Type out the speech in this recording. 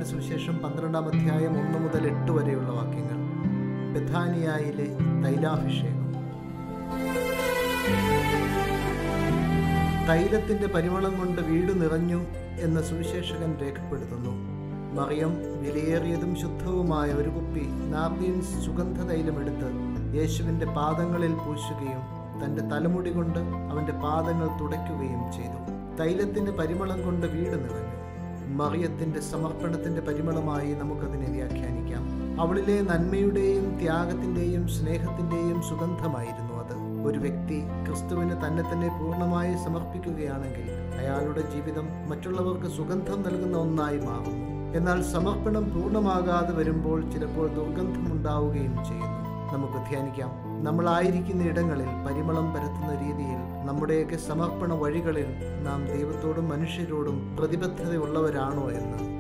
യോഹന്നാന്റെ സുവിശേഷം പന്ത്രണ്ടാം അധ്യായം ഒന്ന് മുതൽ എട്ട് വരെയുള്ള വാക്യങ്ങൾ ബഥാനിയായിലെ തൈലാഭിഷേകം തൈലത്തിന്റെ പരിമളം കൊണ്ട് വീട് നിറഞ്ഞു എന്ന് സുവിശേഷകൻ രേഖപ്പെടുത്തുന്നു മറിയം വിലയേറിയതും ശുദ്ധവുമായ ഒരു കുപ്പി നാർദീൻസ് സുഗന്ധ തൈലമെടുത്ത് യേശുവിന്റെ പാദങ്ങളിൽ പൂശുകയും തന്റെ തലമുടി കൊണ്ട് അവന്റെ പാദങ്ങൾ തുടയ്ക്കുകയും ചെയ്തു തൈലത്തിന്റെ പരിമളം കൊണ്ട് വീട് നിറഞ്ഞു മറിയത്തിന്റെ സമർപ്പണത്തിന്റെ പരിമളമായി നമുക്കതിനെ വ്യാഖ്യാനിക്കാം അവളിലെ നന്മയുടെയും ത്യാഗത്തിന്റെയും സ്നേഹത്തിന്റെയും സുഗന്ധമായിരുന്നു അത് ഒരു വ്യക്തി ക്രിസ്തുവിന് തന്നെ തന്നെ പൂർണ്ണമായി സമർപ്പിക്കുകയാണെങ്കിൽ അയാളുടെ ജീവിതം മറ്റുള്ളവർക്ക് സുഗന്ധം നൽകുന്ന ഒന്നായി മാറുന്നു എന്നാൽ സമർപ്പണം പൂർണ്ണമാകാതെ വരുമ്പോൾ ചിലപ്പോൾ ദുർഗന്ധമുണ്ടാവുകയും ചെയ്യുന്നു നമുക്ക് ധ്യാനിക്കാം നമ്മളായിരിക്കുന്ന ഇടങ്ങളിൽ പരിമളം പരത്തുന്ന രീതിയിൽ നമ്മുടെയൊക്കെ സമർപ്പണ വഴികളിൽ നാം ദൈവത്തോടും മനുഷ്യരോടും പ്രതിബദ്ധതയുള്ളവരാണോ എന്ന്